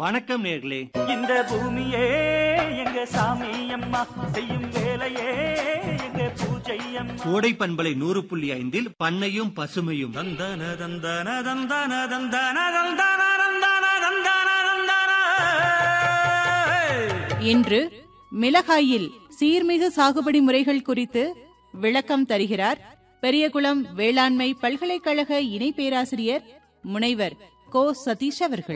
வணக்கம் நேர்களே இந்த பூமியே எங்க சாமி அம்மா செய்யும் வேலையே எங்க பூஜை அம்மா கோடை பண்பலை நூறு புள்ளி ஐந்தில் பண்ணையும் பசுமையும் தந்தன தந்தன தந்தன தந்தன தந்தன தந்தன தந்தன தந்தன இன்று மிளகாயில் சீர்மிகு சாகுபடி முறைகள் குறித்து விளக்கம் தருகிறார் பெரியகுளம் வேளாண்மை பல்கலைக்கழக இணை பேராசிரியர் முனைவர் கோ சதீஷ் அவர்கள்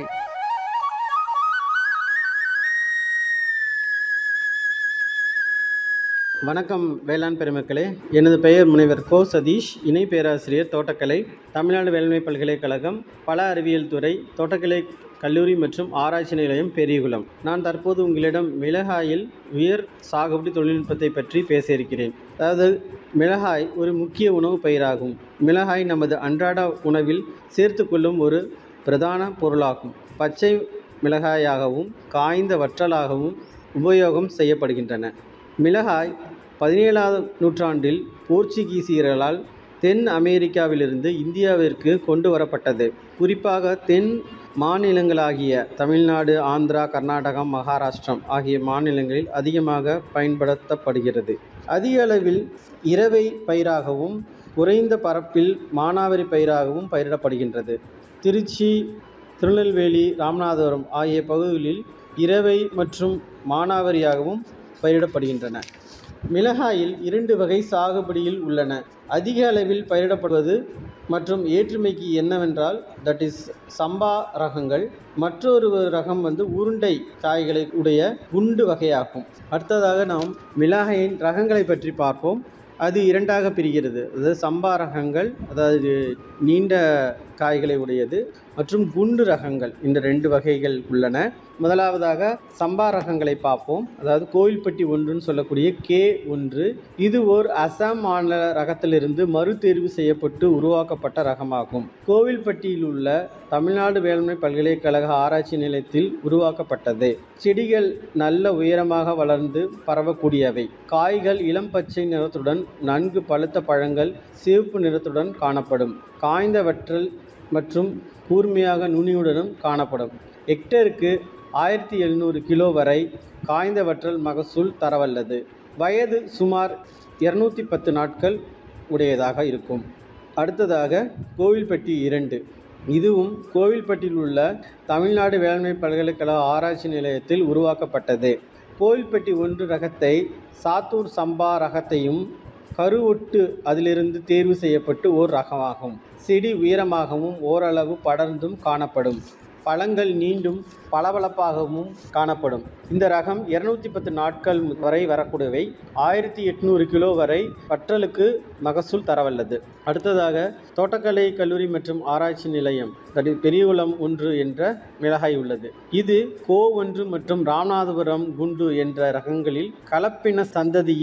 வணக்கம் வேளாண் பெருமக்களே எனது பெயர் முனைவர் கோ சதீஷ் இணை பேராசிரியர் தோட்டக்கலை தமிழ்நாடு வேளாண்மை பல்கலைக்கழகம் பல அறிவியல் துறை தோட்டக்கலை கல்லூரி மற்றும் ஆராய்ச்சி நிலையம் பெரியகுளம் நான் தற்போது உங்களிடம் மிளகாயில் உயர் சாகுபடி தொழில்நுட்பத்தை பற்றி பேச இருக்கிறேன் அதாவது மிளகாய் ஒரு முக்கிய உணவு பயிராகும் மிளகாய் நமது அன்றாட உணவில் சேர்த்துக்கொள்ளும் ஒரு பிரதான பொருளாகும் பச்சை மிளகாயாகவும் காய்ந்த வற்றலாகவும் உபயோகம் செய்யப்படுகின்றன மிளகாய் பதினேழாவது நூற்றாண்டில் போர்ச்சுகீசியர்களால் தென் அமெரிக்காவிலிருந்து இந்தியாவிற்கு கொண்டு வரப்பட்டது குறிப்பாக தென் மாநிலங்களாகிய தமிழ்நாடு ஆந்திரா கர்நாடகம் மகாராஷ்டிரம் ஆகிய மாநிலங்களில் அதிகமாக பயன்படுத்தப்படுகிறது அதிக அளவில் இரவை பயிராகவும் குறைந்த பரப்பில் மானாவாரி பயிராகவும் பயிரிடப்படுகின்றது திருச்சி திருநெல்வேலி ராமநாதபுரம் ஆகிய பகுதிகளில் இரவை மற்றும் மானாவாரியாகவும் பயிரிடப்படுகின்றன மிளகாயில் இரண்டு வகை சாகுபடியில் உள்ளன அதிக அளவில் பயிரிடப்படுவது மற்றும் ஏற்றுமைக்கு என்னவென்றால் தட் இஸ் சம்பா ரகங்கள் மற்றொரு ரகம் வந்து உருண்டை காய்களை உடைய குண்டு வகையாகும் அடுத்ததாக நாம் மிளகாயின் ரகங்களை பற்றி பார்ப்போம் அது இரண்டாக பிரிகிறது அதாவது சம்பா ரகங்கள் அதாவது நீண்ட காய்களை உடையது மற்றும் குண்டு ரகங்கள் இந்த ரெண்டு வகைகள் உள்ளன முதலாவதாக சம்பா ரகங்களை பார்ப்போம் அதாவது கோவில்பட்டி ஒன்றுன்னு சொல்லக்கூடிய கே ஒன்று இது ஓர் அசாம் மாநில ரகத்திலிருந்து மறுதேர்வு செய்யப்பட்டு உருவாக்கப்பட்ட ரகமாகும் கோவில்பட்டியில் உள்ள தமிழ்நாடு வேளாண்மை பல்கலைக்கழக ஆராய்ச்சி நிலையத்தில் உருவாக்கப்பட்டது செடிகள் நல்ல உயரமாக வளர்ந்து பரவக்கூடியவை காய்கள் இளம் பச்சை நிறத்துடன் நன்கு பழுத்த பழங்கள் சிவப்பு நிறத்துடன் காணப்படும் காய்ந்த வற்றல் மற்றும் கூர்மையாக நுனியுடனும் காணப்படும் ஹெக்டருக்கு ஆயிரத்தி எழுநூறு கிலோ வரை காய்ந்த வற்றல் மகசூல் தரவல்லது வயது சுமார் இரநூத்தி பத்து நாட்கள் உடையதாக இருக்கும் அடுத்ததாக கோவில்பட்டி இரண்டு இதுவும் கோவில்பட்டியில் உள்ள தமிழ்நாடு வேளாண்மை பல்கலைக்கழக ஆராய்ச்சி நிலையத்தில் உருவாக்கப்பட்டது கோவில்பட்டி ஒன்று ரகத்தை சாத்தூர் சம்பா ரகத்தையும் கருவொட்டு அதிலிருந்து தேர்வு செய்யப்பட்டு ஓர் ரகமாகும் செடி உயரமாகவும் ஓரளவு படர்ந்தும் காணப்படும் பழங்கள் நீண்டும் பளபளப்பாகவும் காணப்படும் இந்த ரகம் இருநூத்தி பத்து நாட்கள் வரை வரக்கூடியவை ஆயிரத்தி எட்நூறு கிலோ வரை வற்றலுக்கு மகசூல் தரவல்லது அடுத்ததாக தோட்டக்கலை கல்லூரி மற்றும் ஆராய்ச்சி நிலையம் தடி பெரியகுளம் ஒன்று என்ற மிளகாய் உள்ளது இது கோ ஒன்று மற்றும் ராமநாதபுரம் குண்டு என்ற ரகங்களில் கலப்பின சந்ததியில்